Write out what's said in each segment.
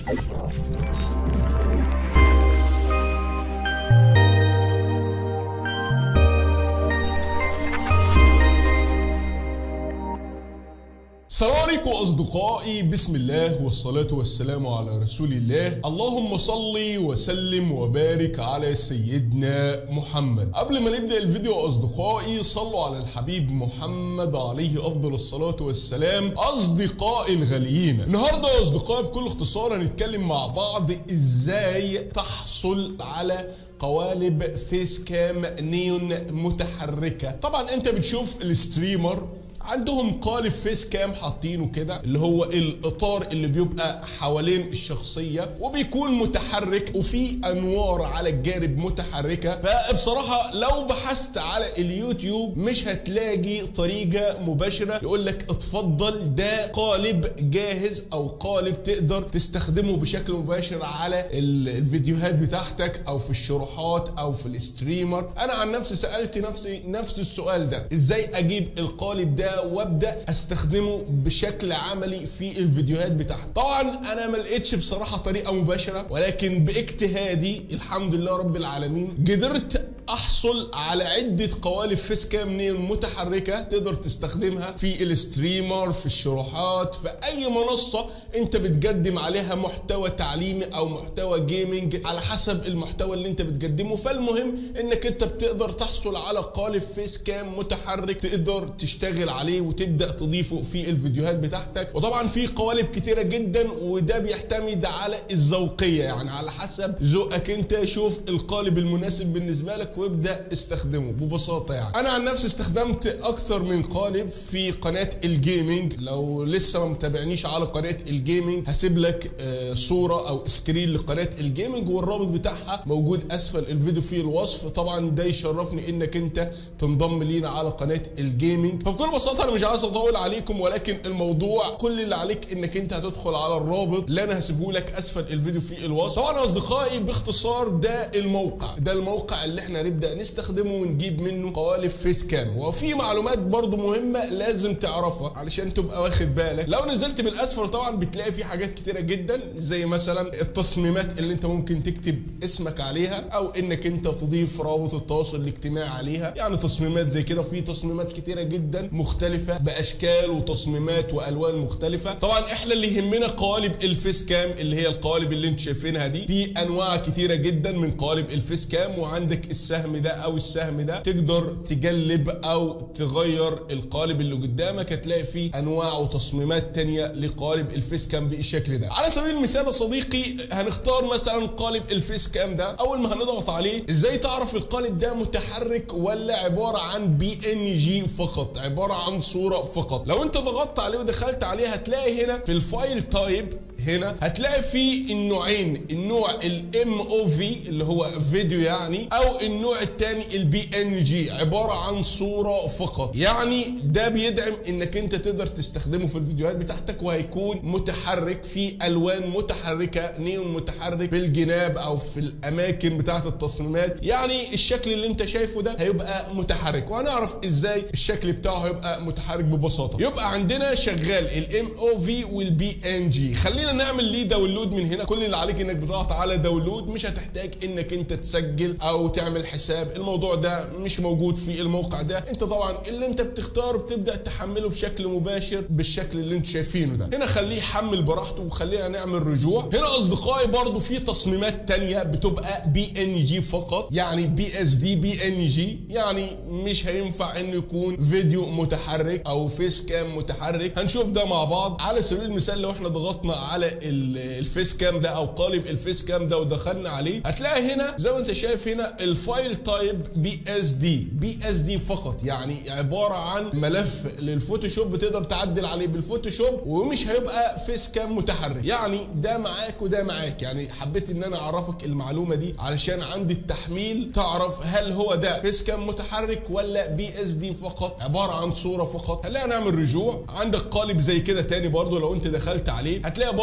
السلام عليكم أصدقائي بسم الله والصلاة والسلام على رسول الله اللهم صل وسلم وبارك على سيدنا محمد قبل ما نبدأ الفيديو أصدقائي صلوا على الحبيب محمد عليه أفضل الصلاة والسلام أصدقائي الغاليين النهاردة يا أصدقائي بكل اختصار هنتكلم مع بعض إزاي تحصل على قوالب فيس كام نيون متحركة طبعا انت بتشوف الستريمر عندهم قالب فيس كام حاطينه كده اللي هو الاطار اللي بيبقى حوالين الشخصيه وبيكون متحرك وفي انوار على الجانب متحركه فبصراحه لو بحثت على اليوتيوب مش هتلاقي طريقه مباشره يقول لك اتفضل ده قالب جاهز او قالب تقدر تستخدمه بشكل مباشر على الفيديوهات بتاعتك او في الشروحات او في الستريمر انا عن نفسي سالت نفسي نفس السؤال ده ازاي اجيب القالب ده وابدا استخدمه بشكل عملي في الفيديوهات بتاعتي طبعا انا ما لقيتش بصراحه طريقه مباشره ولكن باجتهادي الحمد لله رب العالمين قدرت احصل على عده قوالب فيس كام نيون متحركه تقدر تستخدمها في الستريمر في الشروحات في اي منصه انت بتقدم عليها محتوى تعليمي او محتوى جيمنج على حسب المحتوى اللي انت بتقدمه فالمهم انك انت بتقدر تحصل على قالب فيس كام متحرك تقدر تشتغل عليه وتبدا تضيفه في الفيديوهات بتاعتك وطبعا في قوالب كتيره جدا وده بيعتمد على الذوقيه يعني على حسب ذوقك انت شوف القالب المناسب بالنسبه لك وابدا استخدمه ببساطه يعني انا عن نفسي استخدمت اكثر من قالب في قناه الجيمنج لو لسه ما متابعنيش على قناه الجيمنج هسيب لك آه صوره او سكرين لقناه الجيمنج والرابط بتاعها موجود اسفل الفيديو في الوصف طبعا ده يشرفني انك انت تنضم لينا على قناه الجيمنج فبكل بساطه انا مش عايز اطول عليكم ولكن الموضوع كل اللي عليك انك انت هتدخل على الرابط اللي انا هسيبه لك اسفل الفيديو في الوصف طبعا يا اصدقائي باختصار ده الموقع ده الموقع اللي احنا نبدا نستخدمه ونجيب منه قوالب فيس كام وفي معلومات برضو مهمه لازم تعرفها علشان تبقى واخد بالك لو نزلت من اسفل طبعا بتلاقي في حاجات كتيره جدا زي مثلا التصميمات اللي انت ممكن تكتب اسمك عليها او انك انت تضيف رابط التواصل الاجتماعي عليها يعني تصميمات زي كده في تصميمات كتيره جدا مختلفه باشكال وتصميمات والوان مختلفه طبعا احنا اللي يهمنا قوالب الفيس كام اللي هي القوالب اللي انتم شايفينها دي في انواع كتيره جدا من قوالب الفيس كام وعندك السهم ده او السهم ده تقدر تقلب او تغير القالب اللي قدامك هتلاقي فيه انواع وتصميمات تانية لقالب الفيس كام بالشكل ده على سبيل المثال يا صديقي هنختار مثلا قالب الفيس كام ده اول ما هنضغط عليه ازاي تعرف القالب ده متحرك ولا عباره عن بي ان جي فقط عباره عن صوره فقط لو انت ضغطت عليه ودخلت عليه هتلاقي هنا في الفايل تايب هنا هتلاقي في النوعين النوع الام او في اللي هو فيديو يعني او النوع الثاني البي ان جي عباره عن صوره فقط يعني ده بيدعم انك انت تقدر تستخدمه في الفيديوهات بتاعتك وهيكون متحرك في الوان متحركه نيون متحرك في الجناب او في الاماكن بتاعه التصميمات يعني الشكل اللي انت شايفه ده هيبقى متحرك وهنعرف ازاي الشكل بتاعه هيبقى متحرك ببساطه يبقى عندنا شغال الام او في والبي ان جي خلينا نعمل ليه داونلود من هنا كل اللي عليك انك بتضغط على داونلود مش هتحتاج انك انت تسجل او تعمل حساب الموضوع ده مش موجود في الموقع ده انت طبعا اللي انت بتختاره بتبدا تحمله بشكل مباشر بالشكل اللي انتم شايفينه ده هنا خليه يحمل براحته وخلينا نعمل رجوع هنا اصدقائي برضو في تصميمات تانية بتبقى بي ان جي فقط يعني بي اس دي بي ان جي يعني مش هينفع انه يكون فيديو متحرك او فيس كام متحرك هنشوف ده مع بعض على سبيل المثال لو احنا ضغطنا على الفيس كام ده او قالب الفيس كام ده ودخلنا عليه هتلاقي هنا زي ما انت شايف هنا الفايل تايب بي اس دي بي اس دي فقط يعني عباره عن ملف للفوتوشوب بتقدر تعدل عليه بالفوتوشوب ومش هيبقى فيس كام متحرك يعني ده معاك وده معاك يعني حبيت ان انا اعرفك المعلومه دي علشان عندي التحميل تعرف هل هو ده فيس كام متحرك ولا بي اس دي فقط عباره عن صوره فقط خلينا نعمل رجوع عندك قالب زي كده تاني برضو لو انت دخلت عليه هتلاقي برضو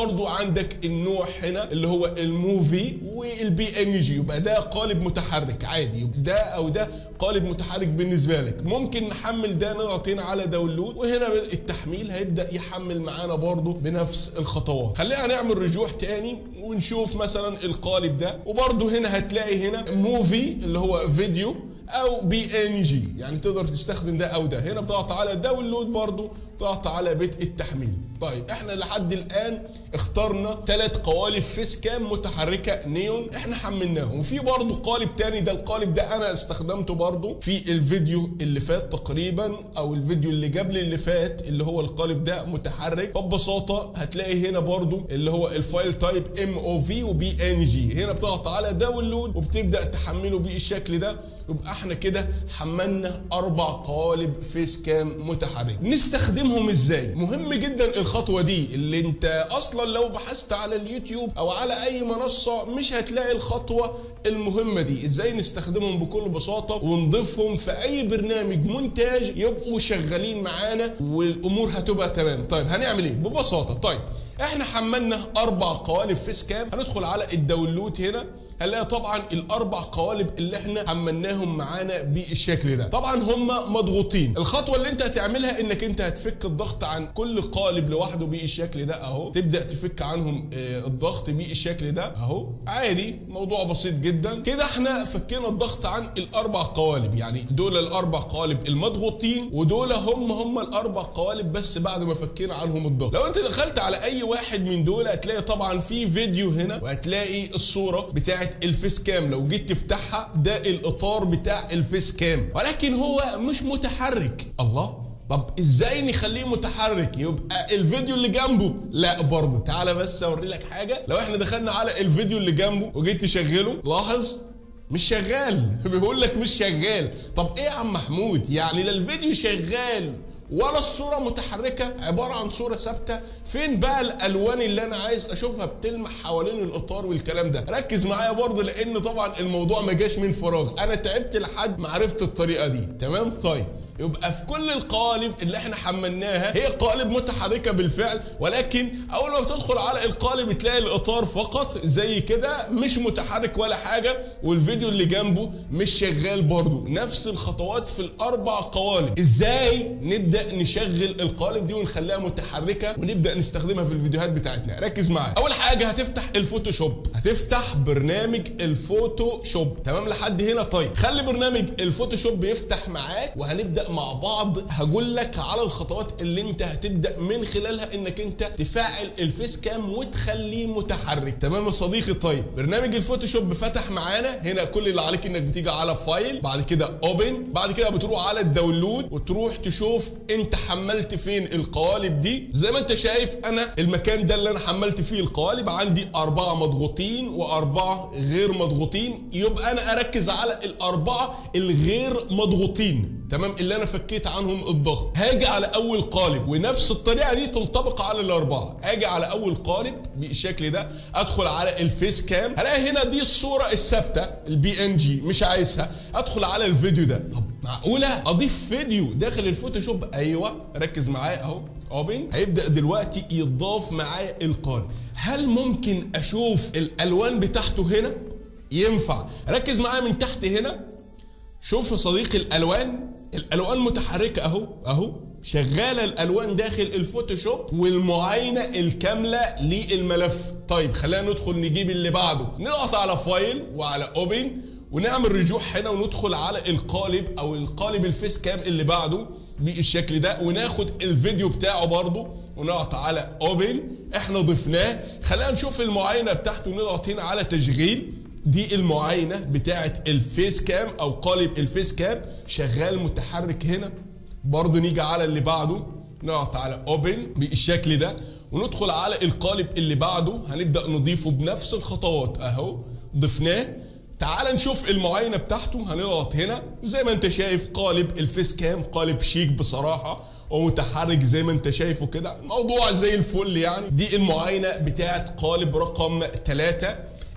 برضو عندك النوع هنا اللي هو الموفي والبي ان جي يبقى ده قالب متحرك عادي يبقى ده او ده قالب متحرك بالنسبه لك ممكن نحمل ده نضغط هنا على داونلود وهنا التحميل هيبدا يحمل معانا برضو بنفس الخطوات خلينا نعمل رجوع تاني ونشوف مثلا القالب ده وبرضو هنا هتلاقي هنا موفي اللي هو فيديو او بي ان جي يعني تقدر تستخدم ده او ده هنا بتضغط على داونلود برضو بتضغط على بيت التحميل طيب احنا لحد الان اخترنا ثلاث قوالب فيس كام متحركه نيون احنا حملناهم وفي برضو قالب تاني ده القالب ده انا استخدمته برضو في الفيديو اللي فات تقريبا او الفيديو اللي قبل اللي فات اللي هو القالب ده متحرك فببساطه هتلاقي هنا برضو اللي هو الفايل تايب ام او في وبي ان جي هنا بتضغط على داونلود وبتبدا تحمله بالشكل ده يبقى احنا كده حملنا اربع قوالب فيس كام متحرك نستخدمهم ازاي مهم جدا الخطوه دي اللي انت اصلا لو بحثت على اليوتيوب او على اي منصه مش هتلاقي الخطوه المهمه دي ازاي نستخدمهم بكل بساطه ونضيفهم في اي برنامج مونتاج يبقوا شغالين معانا والامور هتبقى تمام طيب هنعمل ايه ببساطه طيب احنا حملنا اربع قوالب فيس كام هندخل على الداونلود هنا هنلاقي طبعا الاربع قوالب اللي احنا حملناهم معانا بالشكل ده طبعا هم مضغوطين الخطوه اللي انت هتعملها انك انت هتفك الضغط عن كل قالب لوحده بالشكل ده اهو تبدا تفك عنهم اه الضغط بالشكل ده اهو عادي موضوع بسيط جدا كده احنا فكينا الضغط عن الاربع قوالب يعني دول الاربع قوالب المضغوطين ودول هم هم الاربع قوالب بس بعد ما فكينا عنهم الضغط لو انت دخلت على اي واحد من دول هتلاقي طبعا في فيديو هنا وهتلاقي الصوره بتاعت الفيس كام لو جيت تفتحها ده الاطار بتاع الفيس كام ولكن هو مش متحرك الله طب ازاي نخليه متحرك يبقى الفيديو اللي جنبه لا برضه تعالى بس اوري لك حاجه لو احنا دخلنا على الفيديو اللي جنبه وجيت تشغله لاحظ مش شغال بيقول لك مش شغال طب ايه يا عم محمود يعني لا الفيديو شغال ولا الصورة متحركة عبارة عن صورة ثابتة فين بقى الألوان اللي أنا عايز أشوفها بتلمح حوالين الإطار والكلام ده ركز معايا برضه لأن طبعا الموضوع ما جاش من فراغ أنا تعبت لحد ما عرفت الطريقة دي تمام طيب يبقى في كل القوالب اللي احنا حملناها هي قوالب متحركه بالفعل ولكن اول ما بتدخل على القالب تلاقي الاطار فقط زي كده مش متحرك ولا حاجه والفيديو اللي جنبه مش شغال برضه نفس الخطوات في الاربع قوالب ازاي نبدا نشغل القالب دي ونخليها متحركه ونبدا نستخدمها في الفيديوهات بتاعتنا ركز معايا اول حاجه هتفتح الفوتوشوب هتفتح برنامج الفوتوشوب تمام لحد هنا طيب خلي برنامج الفوتوشوب يفتح معاك وهنبدا مع بعض هقول لك على الخطوات اللي انت هتبدا من خلالها انك انت تفعل الفيس كام وتخليه متحرك تمام يا صديقي طيب برنامج الفوتوشوب فتح معانا هنا كل اللي عليك انك بتيجي على فايل بعد كده اوبن بعد كده بتروح على الداونلود وتروح تشوف انت حملت فين القوالب دي زي ما انت شايف انا المكان ده اللي انا حملت فيه القوالب عندي اربعه مضغوطين واربعه غير مضغوطين يبقى انا اركز على الاربعه الغير مضغوطين تمام اللي انا فكيت عنهم الضغط هاجي على اول قالب ونفس الطريقه دي تنطبق على الاربعه اجي على اول قالب بالشكل ده ادخل على الفيس كام هلاقي هنا دي الصوره الثابته البي ان جي مش عايزها ادخل على الفيديو ده طب معقوله اضيف فيديو داخل الفوتوشوب ايوه ركز معايا اهو اوبن هيبدا دلوقتي يضاف معايا القالب هل ممكن اشوف الالوان بتاعته هنا ينفع ركز معايا من تحت هنا شوف يا صديقي الالوان الالوان متحركه اهو اهو شغاله الالوان داخل الفوتوشوب والمعاينه الكامله للملف طيب خلينا ندخل نجيب اللي بعده نضغط على فايل وعلى اوبن ونعمل رجوع هنا وندخل على القالب او القالب الفيس كام اللي بعده بالشكل ده وناخد الفيديو بتاعه برضه ونضغط على اوبن احنا ضفناه خلينا نشوف المعاينه بتاعته نضغط هنا على تشغيل دي المعاينه بتاعه الفيس كام او قالب الفيس كام شغال متحرك هنا برضه نيجي على اللي بعده نضغط على اوبن بالشكل ده وندخل على القالب اللي بعده هنبدا نضيفه بنفس الخطوات اهو ضفناه تعال نشوف المعاينه بتاعته هنضغط هنا زي ما انت شايف قالب الفيس كام قالب شيك بصراحه ومتحرك زي ما انت شايفه كده موضوع زي الفل يعني دي المعاينه بتاعت قالب رقم 3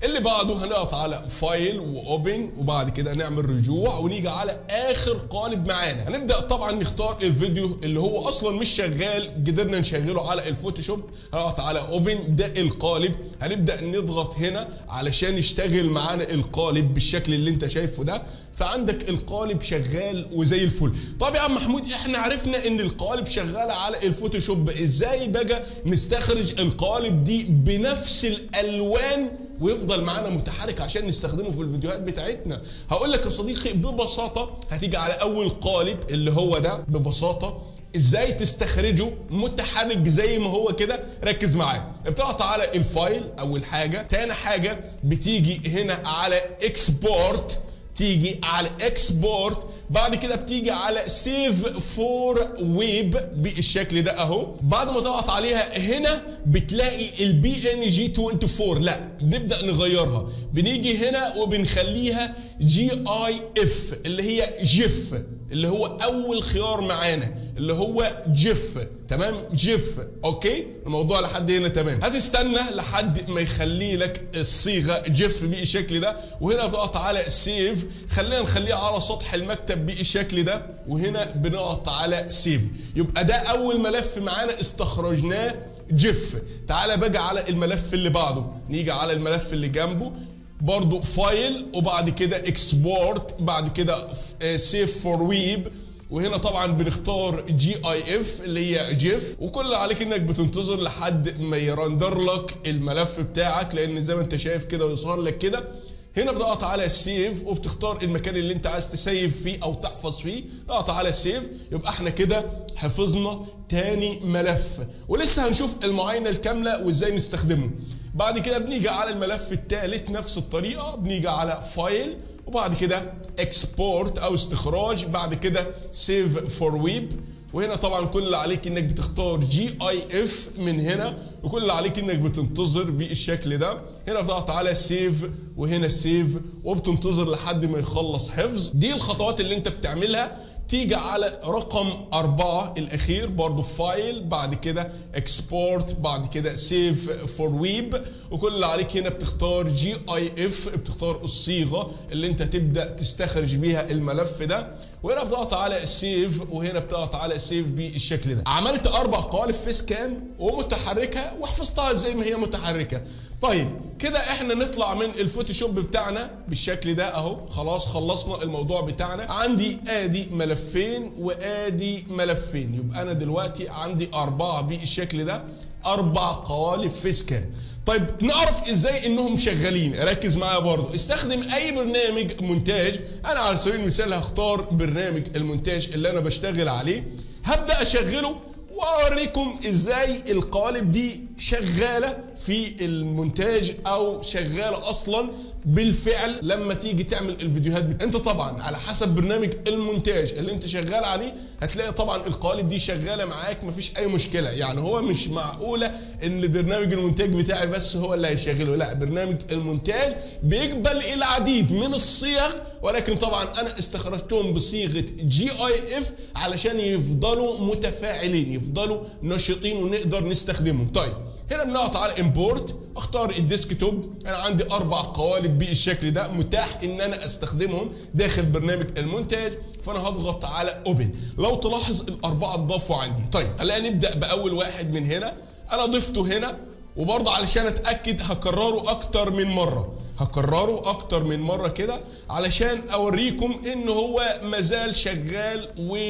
اللي بعده هنقط على فايل واوبن وبعد كده نعمل رجوع ونيجي على اخر قالب معانا هنبدا طبعا نختار الفيديو اللي هو اصلا مش شغال قدرنا نشغله على الفوتوشوب هنقط على اوبن ده القالب هنبدا نضغط هنا علشان يشتغل معانا القالب بالشكل اللي انت شايفه ده فعندك القالب شغال وزي الفل طب يا عم محمود احنا عرفنا ان القالب شغاله على الفوتوشوب ازاي بقى نستخرج القالب دي بنفس الالوان ويفضل معانا متحرك عشان نستخدمه في الفيديوهات بتاعتنا هقول لك يا صديقي ببساطه هتيجي على اول قالب اللي هو ده ببساطه ازاي تستخرجه متحرك زي ما هو كده ركز معايا بتقطع على الفايل اول حاجه تاني حاجه بتيجي هنا على اكسبورت تيجي على اكسبورت بعد كده بتيجي على سيف فور ويب بالشكل ده اهو بعد ما تضغط عليها هنا بتلاقي البي ان جي 24 لا نبدا نغيرها بنيجي هنا وبنخليها جي اي اف اللي هي جيف اللي هو اول خيار معانا اللي هو جيف تمام جيف اوكي الموضوع لحد هنا تمام هتستنى لحد ما يخلي لك الصيغه جيف بالشكل ده وهنا تضغط على سيف خلينا نخليها على سطح المكتب بالشكل ده وهنا بنقط على سيف يبقى ده اول ملف معانا استخرجناه جيف تعالى بقى على الملف اللي بعده نيجي على الملف اللي جنبه برضو فايل وبعد كده اكسبورت بعد كده سيف فور ويب وهنا طبعا بنختار جي اي اف اللي هي جيف وكل اللي عليك انك بتنتظر لحد ما يرندر لك الملف بتاعك لان زي ما انت شايف كده ويظهر لك كده هنا بتضغط على سيف وبتختار المكان اللي انت عايز تسيف فيه او تحفظ فيه اضغط على سيف يبقى احنا كده حفظنا تاني ملف ولسه هنشوف المعاينه الكامله وازاي نستخدمه بعد كده بنيجي على الملف الثالث نفس الطريقه بنيجي على فايل وبعد كده اكسبورت او استخراج بعد كده سيف فور ويب وهنا طبعا كل اللي عليك انك بتختار جي اي اف من هنا وكل اللي عليك انك بتنتظر بالشكل ده هنا بتضغط على سيف وهنا سيف وبتنتظر لحد ما يخلص حفظ دي الخطوات اللي انت بتعملها تيجي على رقم أربعة الأخير برضو فايل بعد كده اكسبورت بعد كده سيف فور ويب وكل اللي عليك هنا بتختار جي اي اف بتختار الصيغة اللي انت تبدأ تستخرج بيها الملف ده وهنا بتضغط على سيف وهنا بتضغط على سيف بالشكل ده عملت اربع قوالب فيس كام ومتحركه وحفظتها زي ما هي متحركه طيب كده احنا نطلع من الفوتوشوب بتاعنا بالشكل ده اهو خلاص خلصنا الموضوع بتاعنا عندي ادي ملفين وادي ملفين يبقى انا دلوقتي عندي اربعه بالشكل ده اربع قوالب فيس كام طيب نعرف ازاي انهم شغالين ركز معايا برضو استخدم اي برنامج مونتاج انا على سبيل المثال هختار برنامج المونتاج اللي انا بشتغل عليه هبدا اشغله واوريكم ازاي القوالب دي شغاله في المونتاج او شغاله اصلا بالفعل لما تيجي تعمل الفيديوهات بت... انت طبعا على حسب برنامج المونتاج اللي انت شغال عليه هتلاقي طبعا القوالب دي شغاله معاك مفيش اي مشكله يعني هو مش معقوله ان برنامج المونتاج بتاعي بس هو اللي هيشغله لا برنامج المونتاج بيقبل العديد من الصيغ ولكن طبعا انا استخرجتهم بصيغه جي اي اف علشان يفضلوا متفاعلين يفضلوا نشيطين ونقدر نستخدمهم طيب هنا بنضغط على امبورت اختار الديسكتوب انا عندي اربع قوالب بالشكل ده متاح ان انا استخدمهم داخل برنامج المونتاج فانا هضغط على اوبن لو تلاحظ الاربعه اتضافوا عندي طيب هلا نبدا باول واحد من هنا انا ضفته هنا وبرضه علشان اتاكد هكرره اكتر من مره هكرره اكتر من مره كده علشان اوريكم ان هو مازال شغال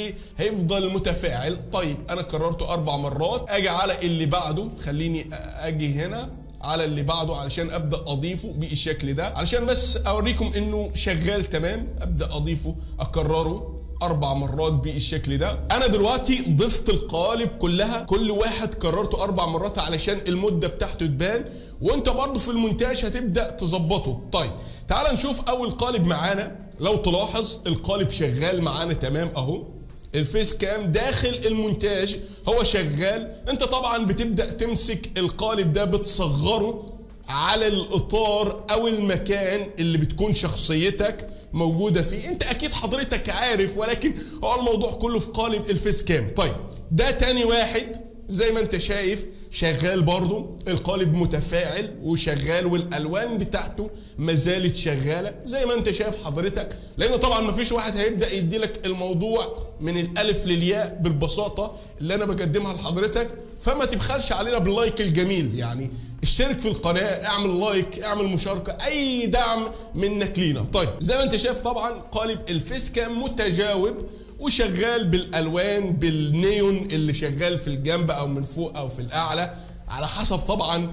وهيفضل متفاعل طيب انا كررته اربع مرات اجي على اللي بعده خليني اجي هنا على اللي بعده علشان ابدا اضيفه بالشكل ده علشان بس اوريكم انه شغال تمام ابدا اضيفه اكرره اربع مرات بالشكل ده انا دلوقتي ضفت القوالب كلها كل واحد كررته اربع مرات علشان المده بتاعته تبان وانت برضه في المونتاج هتبدا تظبطه طيب تعال نشوف اول قالب معانا لو تلاحظ القالب شغال معانا تمام اهو الفيس كام داخل المونتاج هو شغال انت طبعا بتبدا تمسك القالب ده بتصغره على الاطار او المكان اللي بتكون شخصيتك موجودة فيه انت اكيد حضرتك عارف ولكن هو الموضوع كله في قالب الفيس كام طيب ده تاني واحد زي ما انت شايف شغال برضه القالب متفاعل وشغال والالوان بتاعته ما زالت شغاله زي ما انت شايف حضرتك لان طبعا ما فيش واحد هيبدا يدي لك الموضوع من الالف للياء بالبساطه اللي انا بقدمها لحضرتك فما تبخلش علينا باللايك الجميل يعني اشترك في القناه اعمل لايك اعمل مشاركه اي دعم منك لينا طيب زي ما انت شايف طبعا قالب الفيس كام متجاوب وشغال بالالوان بالنيون اللي شغال في الجنب او من فوق او في الاعلى على حسب طبعا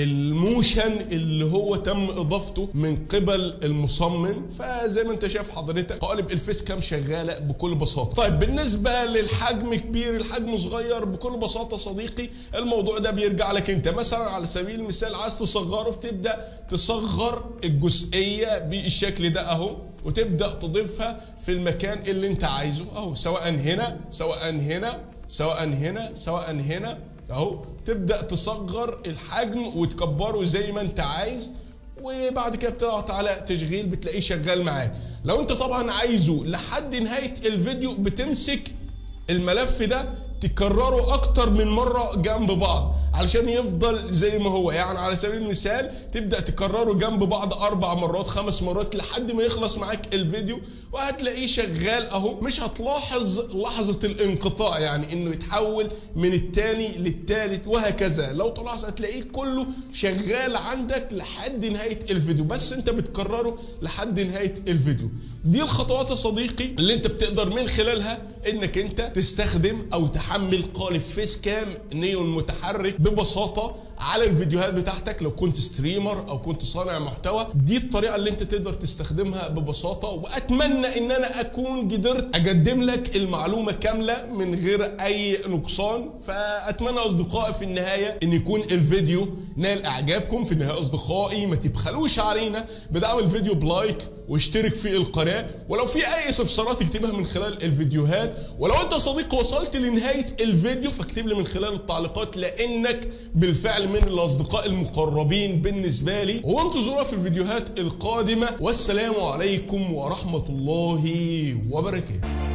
الموشن اللي هو تم اضافته من قبل المصمم فزي ما انت شايف حضرتك قالب الفيس كام شغاله بكل بساطه طيب بالنسبه للحجم كبير الحجم صغير بكل بساطه صديقي الموضوع ده بيرجع لك انت مثلا على سبيل المثال عايز تصغره بتبدا تصغر الجزئيه بالشكل ده اهو وتبدا تضيفها في المكان اللي انت عايزه اهو سواء هنا سواء هنا سواء هنا سواء هنا اهو تبدا تصغر الحجم وتكبره زي ما انت عايز وبعد كده بتضغط على تشغيل بتلاقيه شغال معاك لو انت طبعا عايزه لحد نهايه الفيديو بتمسك الملف ده تكرره اكتر من مره جنب بعض علشان يفضل زي ما هو يعني على سبيل المثال تبدا تكرره جنب بعض اربع مرات خمس مرات لحد ما يخلص معاك الفيديو وهتلاقيه شغال اهو مش هتلاحظ لحظه الانقطاع يعني انه يتحول من الثاني للثالث وهكذا لو تلاحظ هتلاقيه كله شغال عندك لحد نهايه الفيديو بس انت بتكرره لحد نهايه الفيديو دي الخطوات يا صديقي اللي انت بتقدر من خلالها انك انت تستخدم او تحمل قالب فيس كام نيون متحرك ببساطه على الفيديوهات بتاعتك لو كنت ستريمر او كنت صانع محتوى دي الطريقه اللي انت تقدر تستخدمها ببساطه واتمنى ان انا اكون قدرت اقدم لك المعلومه كامله من غير اي نقصان فاتمنى اصدقائي في النهايه ان يكون الفيديو نال اعجابكم في النهايه اصدقائي ما تبخلوش علينا بدعم الفيديو بلايك واشترك في القناه ولو في اي استفسارات اكتبها من خلال الفيديوهات ولو انت صديق وصلت لنهايه الفيديو فاكتب لي من خلال التعليقات لانك بالفعل من الاصدقاء المقربين بالنسبه لي وانتظرونا في الفيديوهات القادمه والسلام عليكم ورحمه الله وبركاته